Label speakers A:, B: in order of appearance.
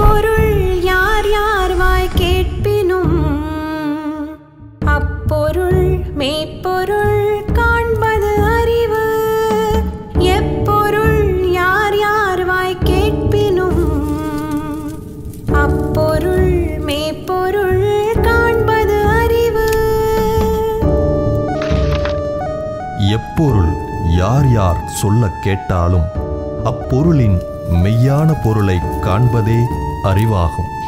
A: எப்பொருள் யார் யார் வாய் கேட்பினும் அப்பொருள் மெய்ப்பொருள் காண்பது அறிவு எப்பொருள் யார் யார் வாய் கேட்பினும் அப்பொருள் மெய்ப்பொருள் காண்பது அறிவு
B: எப்பொருள் யார் யார் சொல்லக் கேட்டாலும் அப்பொருளின் மெய்யான பொருளை காண்பதே அறிவாகும்